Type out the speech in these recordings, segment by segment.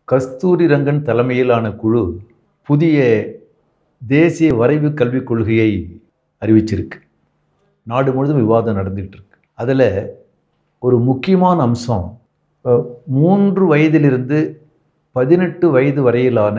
கஸ்தூரி ரங்கன் தலைமையிலான குழு புதிய தேசிய வரைவு கல்விக் கொள்கையை அறிவிச்சிருக்கு நாடு முழுவதும் விவாதம் நடந்துகிட்டு இருக்கு அதில் ஒரு முக்கியமான அம்சம் அஹ், மூன்று வயதிலிருந்து பதினெட்டு வயது வரையிலான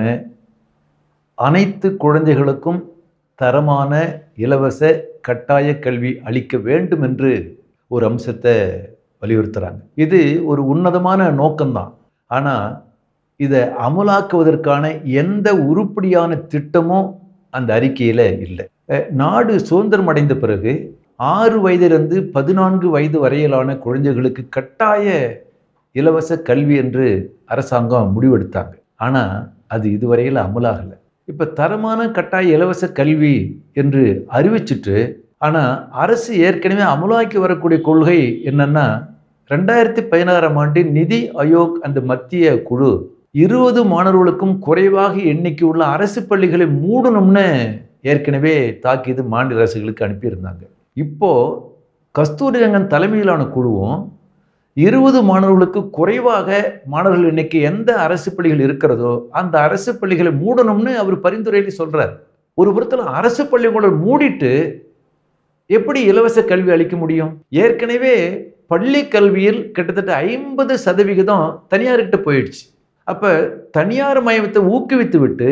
அனைத்து குழந்தைகளுக்கும் தரமான இலவச கட்டாய கல்வி அளிக்க வேண்டும் என்று ஒரு அம்சத்தை வலியுறுத்துறாங்க இது ஒரு உன்னதமான நோக்கம்தான் ஆனால் இதை அமலாக்குவதற்கான எந்த உருப்படியான திட்டமும் அந்த அறிக்கையில் இல்லை அஹ், நாடு சுதந்திரம் அடைந்த பிறகு ஆறு வயதிலிருந்து பதினான்கு வயது வரையிலான குழந்தைகளுக்கு கட்டாய இலவச கல்வி என்று அரசாங்கம் முடிவெடுத்தாங்க ஆனால் அது இதுவரையில் அமலாகலை இப்போ தரமான கட்டாய இலவச கல்வி என்று அறிவிச்சிட்டு ஆனால் அரசு ஏற்கனவே அமலாக்கி வரக்கூடிய கொள்கை என்னன்னா ரெண்டாயிரத்தி பதினாறாம் ஆண்டு நிதி ஆயோக் அந்த மத்திய குழு இருபது மாணவர்களுக்கும் குறைவாக எண்ணிக்கை உள்ள அரசு பள்ளிகளை மூடணும்னு ஏற்கனவே தாக்கீது மாநில அரசுகளுக்கு அனுப்பியிருந்தாங்க இப்போ கஸ்தூரி ரங்கன் தலைமையிலான குழுவும் இருபது மாணவர்களுக்கு குறைவாக மாணவர்கள் எண்ணிக்கை எந்த அரசு பள்ளிகள் இருக்கிறதோ அந்த அரசு பள்ளிகளை மூடணும்னு அவர் பரிந்துரையில் சொல்றார் ஒரு புறத்தில் அரசு பள்ளிகளை மூடிட்டு எப்படி இலவச கல்வி அளிக்க முடியும் ஏற்கனவே பள்ளி கல்வியில் கிட்டத்தட்ட ஐம்பது சதவிகிதம் தனியார்கிட்ட போயிடுச்சு அப்போ தனியார் மயத்தை ஊக்குவித்து விட்டு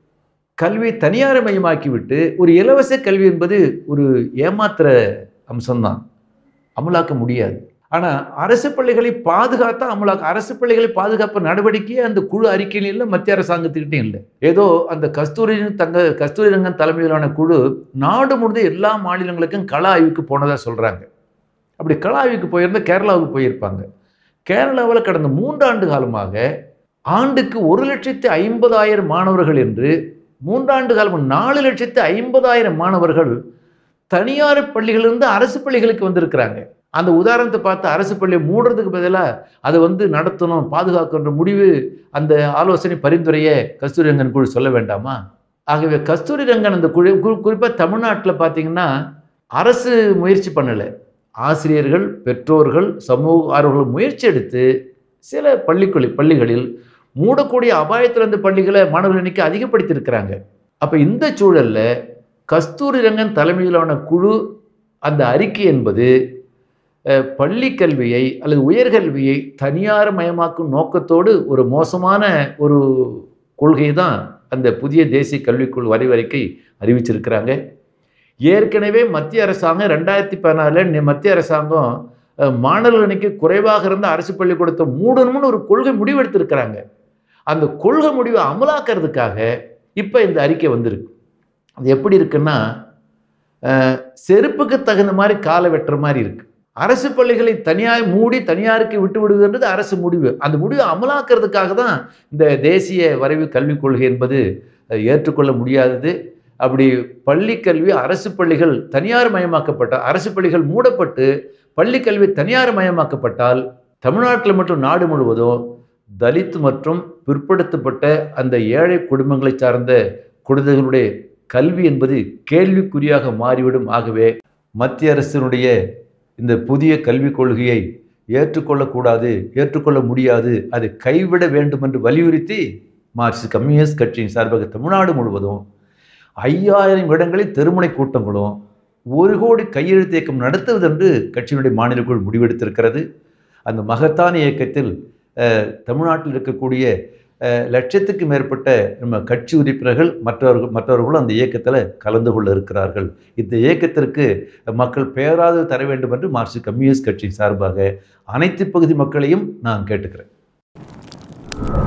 கல்வி தனியார் மயமாக்கி விட்டு ஒரு இலவச கல்வி என்பது ஒரு ஏமாத்துற அம்சம்தான் அமலாக்க முடியாது ஆனால் அரசு பள்ளிகளை பாதுகாத்தா அமலாக்க அரசு பள்ளிகளை பாதுகாப்பு நடவடிக்கையே அந்த குழு அறிக்கையிலும் இல்லை மத்திய அரசாங்கத்துக்கிட்டையும் இல்லை ஏதோ அந்த கஸ்தூரி தங்க கஸ்தூரி ரங்கன் தலைமையிலான குழு நாடு முழுவதும் எல்லா மாநிலங்களுக்கும் கள ஆய்வுக்கு போனதாக சொல்கிறாங்க அப்படி கள ஆய்வுக்கு போயிருந்தா கேரளாவுக்கு போயிருப்பாங்க கேரளாவில் கடந்த மூன்றாண்டு காலமாக ஆண்டுக்கு ஒரு லட்சத்து ஐம்பதாயிரம் மாணவர்கள் என்று மூன்றாண்டு காலம் நாலு லட்சத்து ஐம்பதாயிரம் மாணவர்கள் தனியார் பள்ளிகளிலிருந்து அரசு பள்ளிகளுக்கு வந்திருக்கிறாங்க அந்த உதாரணத்தை பார்த்து அரசு பள்ளியை மூடுறதுக்கு பதிலாக அதை வந்து நடத்தணும் பாதுகாக்கின்ற முடிவு அந்த ஆலோசனை பரிந்துரையை கஸ்தூரி ரங்கன் குழு சொல்ல வேண்டாமா ஆகவே கஸ்தூரி ரங்கன் அந்த குழு குறிப்பாக தமிழ்நாட்டில் பார்த்தீங்கன்னா அரசு முயற்சி பண்ணலை ஆசிரியர்கள் பெற்றோர்கள் சமூக ஆர்வலர்கள் முயற்சி எடுத்து சில பள்ளிக்குழி பள்ளிகளில் மூடக்கூடிய அபாயத்தில் இருந்த பள்ளிகளை மாணவர்கள் எண்ணிக்கை அதிகப்படுத்தியிருக்கிறாங்க அப்போ இந்த சூழலில் கஸ்தூரி ரங்கன் தலைமையிலான குழு அந்த அறிக்கை என்பது அஹ், பள்ளி கல்வியை அல்லது உயர்கல்வியை தனியார் மயமாக்கும் நோக்கத்தோடு ஒரு மோசமான ஒரு கொள்கை தான் அந்த புதிய தேசிய கல்விக்குழு வரைவறிக்கை அறிவிச்சிருக்கிறாங்க ஏற்கனவே மத்திய அரசாங்கம் ரெண்டாயிரத்தி பதினாலில் மத்திய அரசாங்கம் அஹ், மாணவர்கள் எண்ணிக்கை குறைவாக இருந்த அரசு பள்ளிக்கூடத்தை மூடணும்னு ஒரு கொள்கை முடிவெடுத்திருக்கிறாங்க அந்த கொள்கை முடிவை அமலாக்கிறதுக்காக இப்போ இந்த அறிக்கை வந்திருக்கு அது எப்படி இருக்குன்னா அஹ், செருப்புக்கு தகுந்த மாதிரி காலை வெட்டுற மாதிரி இருக்கு அரசு பள்ளிகளை தனியார் மூடி தனியாருக்கு விட்டு விடுவதுன்றது அரசு முடிவு அந்த முடிவை அமலாக்கிறதுக்காக தான் இந்த தேசிய வரைவு கல்விக் கொள்கை என்பது அஹ், ஏற்றுக்கொள்ள முடியாதது அப்படி பள்ளி கல்வி அரசு பள்ளிகள் தனியார் மயமாக்கப்பட்ட அரசு பள்ளிகள் மூடப்பட்டு பள்ளி கல்வி தனியார் மயமாக்கப்பட்டால் தமிழ்நாட்டில் மற்றும் நாடு முழுவதும் தலித் மற்றும் பிற்படுத்தப்பட்ட அந்த ஏழை குடும்பங்களை சார்ந்த குழந்தைகளுடைய கல்வி என்பது கேள்விக்குறியாக மாறிவிடும் ஆகவே மத்திய அரசினுடைய இந்த புதிய கல்விக் கொள்கையை ஏற்றுக்கொள்ளக்கூடாது ஏற்றுக்கொள்ள முடியாது அதை கைவிட வேண்டும் என்று வலியுறுத்தி மார்க்சிஸ்ட் கம்யூனிஸ்ட் கட்சியின் சார்பாக தமிழ்நாடு முழுவதும் ஐயாயிரம் இடங்களில் தெருமுனை கூட்டங்களும் ஒரு கோடி கையெழுத்து இயக்கம் நடத்துவது என்று கட்சியினுடைய மாநில குழு முடிவெடுத்திருக்கிறது அந்த மகத்தான இயக்கத்தில் அஹ், தமிழ்நாட்டில் இருக்கக்கூடிய அஹ், லட்சத்துக்கு மேற்பட்ட நம்ம கட்சி உறுப்பினர்கள் மற்றவர்கள் மற்றவர்களும் அந்த இயக்கத்தில் கலந்து கொள்ள இருக்கிறார்கள் இந்த இயக்கத்திற்கு மக்கள் பேராதரவு தர வேண்டும் என்று மார்க்சிஸ்ட் கம்யூனிஸ்ட் கட்சியின் சார்பாக அனைத்து பகுதி மக்களையும் நான் கேட்டுக்கிறேன்